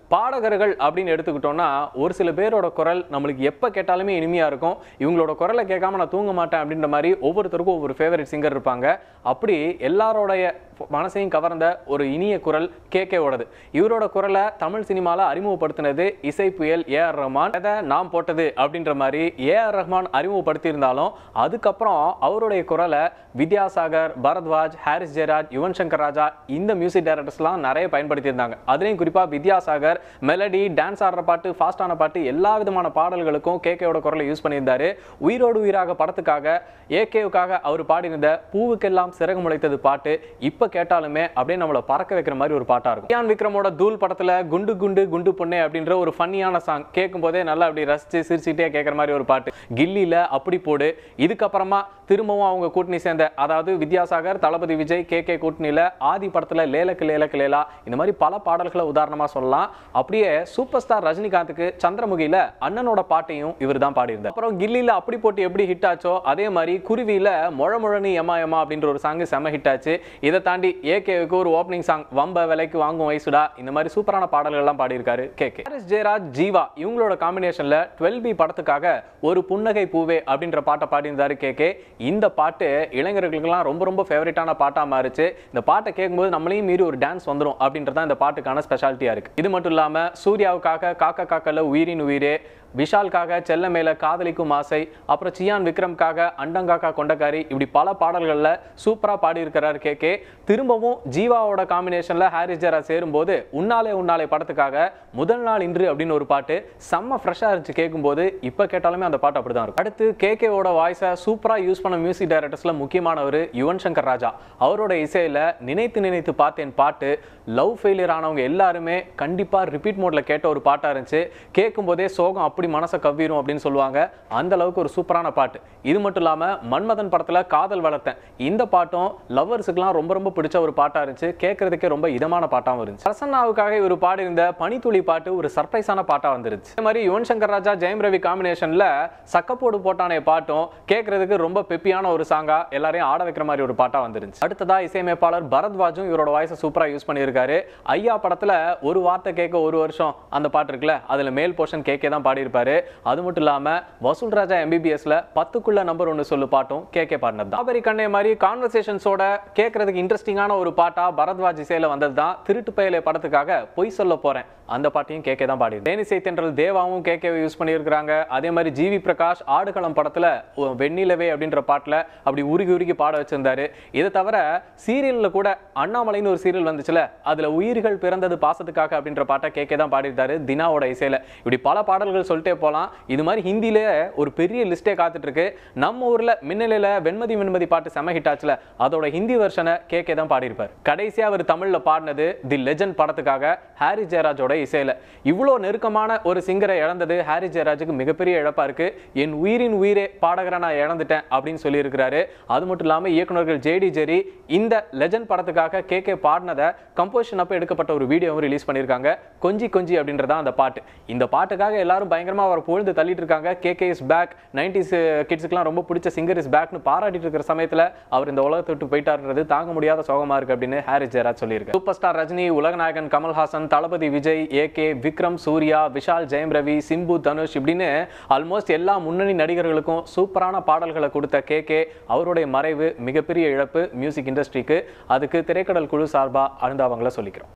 பாடகர்கள் அப்படின்னு எடுத்துக்கிட்டோம்னா ஒரு சில பேரோட குரல் நம்மளுக்கு எப்போ கேட்டாலுமே இனிமையாக இருக்கும் இவங்களோட குரலை கேட்காம நான் தூங்க மாட்டேன் அப்படின்ற மாதிரி ஒவ்வொருத்தருக்கும் ஒவ்வொரு ஃபேவரட் சிங்கர் இருப்பாங்க அப்படி எல்லாரோடைய மனசையும் கவர்ந்த ஒரு இனிய குரல் கேகேவோடது இவரோட குரலை தமிழ் சினிமாவில் அறிமுகப்படுத்தினது இசை புயல் ஏ ஆர் ரஹ்மான் அதை நாம் போட்டது அப்படின்ற மாதிரி ஏ ஆர் ரஹ்மான் அறிமுகப்படுத்தியிருந்தாலும் அதுக்கப்புறம் அவருடைய குரலை வித்யாசாகர் பரத்வாஜ் ஹாரிஸ் ஜெயராஜ் யுவன் சங்கர் ராஜா இந்த மியூசிக் டைரக்டர்ஸ்லாம் நிறைய பயன்படுத்தியிருந்தாங்க அதுலேயும் குறிப்பாக வித்யாசாகர் மெலடி டான்ஸ் ஆடுற பாட்டு ஃபாஸ்டான பாட்டு எல்லா விதமான பாடல்களுக்கும் கேகேவோட குரலை யூஸ் பண்ணியிருந்தாரு உயிரோடு உயிராக படத்துக்காக ஏகேவுக்காக அவர் பாடியிருந்த பூவுக்கெல்லாம் சிறகு முளைத்தது பாட்டு இப்போ கேட்டாலுமே அப்படியே நம்மளை பறக்க வைக்கிற மாதிரி ஒரு பாட்டாக இருக்கும் கியான் விக்ரமோட தூள் படத்தில் குண்டு குண்டு குண்டு பொண்ணே அப்படின்ற ஒரு ஃபன்னியான சாங் கேட்கும் போதே நல்லா அப்படி ரசிச்சு சிரிச்சுட்டே கேட்குற மாதிரி ஒரு பாட்டு கில்லியில் அப்படி போடு இதுக்கப்புறமா திரும்பவும் அவங்க கூட்டணி சேர்ந்த அதாவது வித்யாசாகர் தளபதி விஜய் கே கே கூட்டணியில் ஆதி படத்தில் லேலக்கு லேலக்கு லேலா இந்த மாதிரி பல பாடல்களை உதாரணமாக சொல்லலாம் அப்படியே சூப்பர் ஸ்டார் ரஜினிகாந்துக்கு சந்திரமுகியில் அண்ணனோட பாட்டையும் இவர் தான் பாடியிருந்தார் அப்புறம் கில்லியில் அப்படி போட்டு எப்படி ஹிட் ஆச்சோ அதே மாதிரி குருவியில் மொழ முழனி எமா எமா அப்படின்ற ஒரு சாங் செம ஹிட் ஆச்சு இதை தாண்டி ஏகேவுக்கு ஒரு ஓப்பனிங் சாங் வம்ப விலைக்கு வாங்கும் வயசுடா இந்த மாதிரி சூப்பரான பாடல்கள்லாம் பாடியிருக்காரு கே கே ஹாரிஸ் ஜெயராஜ் ஜீவா இவங்களோட காம்பினேஷனில் டுவெல் பி படத்துக்காக ஒரு புன்னகை பூவே அப்படின்ற பாட்டை பாடியிருந்தாரு கே கே இந்த பாட்டு இளைஞர்களுக்கெல்லாம் ரொம்ப ரொம்ப ஃபேவரட்டான பாட்டாக மாறிச்சு இந்த பாட்டை கேட்கும்போது நம்மளையும் மீறி ஒரு டான்ஸ் வந்துடும் அப்படின்றது தான் இந்த பாட்டுக்கான ஸ்பெஷாலிட்டியாக இருக்குது இது மட்டும் இல்லாமல் சூர்யாவுக்காக காக்கா காக்கல உயிரின் உயிரே விஷாலுக்காக செல்ல மேல காதலிக்கும் ஆசை அப்புறம் சியான் விக்ரம்காக அண்டங்காக்கா கொண்டக்காரி இப்படி பல பாடல்களில் சூப்பராக பாடியிருக்கிறார் கே கே திரும்பவும் ஜீவாவோட காம்பினேஷனில் ஹாரிஸ் ஜெரா சேரும்போது உன்னாலே உன்னாலே படத்துக்காக முதல் நாள் இன்று அப்படின்னு ஒரு பாட்டு செம்ம ஃப்ரெஷ்ஷாக இருந்துச்சு கேட்கும்போது இப்போ கேட்டாலுமே அந்த பாட்டு அப்படி தான் இருக்கும் அடுத்து கே கேவோட வாய்ஸை சூப்பராக யூஸ் பண்ண மியூசிக் டைரக்டர்ஸில் முக்கியமானவர் யுவன் சங்கர் ராஜா அவரோட இசையில் நினைத்து நினைத்து பார்த்தேன் பாட்டு லவ் ஃபெயிலியர் ஆனவங்க எல்லாருமே கண்டிப்பாக ரிப்பீட் மோடில் கேட்ட ஒரு பாட்டாக இருந்துச்சு கேட்கும்போதே சோகம் அப்படி மனசை கவ்விரும் அப்படின்னு சொல்லுவாங்க அந்த அளவுக்கு ஒரு சூப்பரான பாட்டு இது மட்டும் இல்லாமல் மன்மதன் படத்தில் காதல் வளர்த்தேன் இந்த பாட்டும் லவ்வர்ஸுக்குலாம் ரொம்ப ரொம்ப பிடிச்ச ஒரு பாட்டாக இருந்துச்சு கேட்கறதுக்கே ரொம்ப இதமான பாட்டாகவும் இருந்துச்சு பிரசன்னாவுக்காக இவர் பாடியிருந்த பனித்துளி பாட்டு ஒரு சர்ப்ரைஸான பாட்டாக வந்துருச்சு அதே மாதிரி யுவன் சங்கர் ராஜா ஜெயம் ரவி காம்பினேஷனில் சக்கப்போடு போட்டானே பாட்டும் கேட்கறதுக்கு ரொம்ப பெப்பியான ஒரு சாங்கா எல்லாரையும் ஆட வைக்கிற மாதிரி ஒரு பாட்டாக வந்துருச்சு அடுத்ததா இசையமைப்பாளர் பரத்வாஜும் இவரோட வாய்ஸை சூப்பராக யூஸ் பண்ணியிருக்காரு ஐயா படத்தில் ஒரு வார்த்தை கேட்க ஒரு வருஷம் அந்த பாட்டு இருக்குல்ல அதில் மேல் போர்ஷன் கேக்கே தான் பாடியிருப்பாரு அது மட்டும் இல்லாமல் வசூல் ராஜா எம்பிபிஎஸ்ல பத்துக்குள்ள நம்பர் ஒன்று சொல்லு பாட்டும் கேகே பாடினது தான் காபரி கண்ணே மாதிரி கான்வர்சேஷன்ஸோட கேட்கறதுக்கு இன்ட்ரெஸ்டிங்கான ஒரு பாட்டா பரத்வாஜ் இசையில வந்தது தான் திருட்டு பயலே படத்துக்காக பொய் சொல்ல போறேன் அந்த பாட்டையும் கேகே தான் பாடி தேனிசை தென்றல் தேவாவும் கேகேவை யூஸ் பண்ணியிருக்கிறாங்க அதே மாதிரி ஜிவி பிரகாஷ் ஆடுகளம் படத்துல ஒ- வெண்ணிலவே அப்படின்ற பாட்டுல அப்படி உருகி உருகி பாட வச்சிருந்தாரு இதை தவிர சீரியல்ல கூட அண்ணாமலைன்னு ஒரு சீரியல் வந்துச்சுல அதுல உயிர்கள் பிறந்தது பாசத்துக்காக அப்படின்ற பாட்டை கேகே தான் பாடியிருந்தாரு தினாவோட இசையில இப்படி பல பாடல்கள் சொல்லிட்டே போலாம் இது மாதிரி ஹிந்தியில ஒரு பெரிய லிஸ்டே காத்துட்டு இருக்கு நம்ம ஊர்ல மின்னலையில வெண்மதி வெண்மதி பாட்டு செம ஹிட் ஆச்சுல அதோட ஹிந்தி வெர்ஷனை கேகே தான் பாடியிருப்பார் கடைசியா அவர் தமிழ்ல பாடினது தி லெஜண்ட் படத்துக்காக ஹாரி ஜெயராஜோட இசையில இவ்வளோ நெருக்கமான ஒரு சிங்கரை இழந்தது ஹாரி ஜெயராஜுக்கு மிகப்பெரிய இழப்பா இருக்கு என் உயிரின் உயிரே பாடகரை நான் இழந்துட்டேன் அப்படின்னு சொல்லியிருக்கிறாரு அது மட்டும் இல்லாம இயக்குனர்கள் ஜேடி ஜெரி இந்த லெஜண்ட் படத்துக்காக கே கே பாடினதை கம்போசிஷன் அப்போ எடுக்கப்பட்ட ஒரு வீடியோவும் ரிலீஸ் பண்ணியிருக்காங்க கொஞ்சி கொஞ்சி அப்படின்றதா அந்த பாட்டு இந்த பாட்டுக்காக எல்லாரும் பயங்கரமா அவர் புகழ்ந்து தள்ளிட்டு இருக்காங்க K K is back nineties கிட்ஸுக்குலாம் ரொம்ப பிடிச்ச சிங்கர் இஸ் பேக்னு பாராட்டிட்டு இருக்கிற சமயத்துல அவர் இந்த உலகத்தை விட்டு போயிட்டாருன்றது தாங்க முடியாத சோகமா இருக்கு அப்படின்னு ஹாரிஸ் ஜெயராஜ் சொல்லியிருக்கு சூப்பர் ஸ்டார் ரஜினி உலகநாயகன் கமல்ஹாசன் தளபதி விஜய் ஏகே விக்ரம் சூர்யா விஷால் ஜெயம் ரவி சிம்பு தனுஷ் இப்படின்னு ஆல்மோஸ்ட் எல்லா முன்னணி நடிகர்களுக்கும் சூப்பரான பாடல்களை கொடுத்த கே கே அவருடைய மறைவு மிகப்பெரிய இழப்பு மியூசிக் இண்டஸ்ட்ரிக்கு அதுக்கு திரைக்கடல் குழு சார்பா அழுந்தாவங்களை சொல்லிக்கிறோம்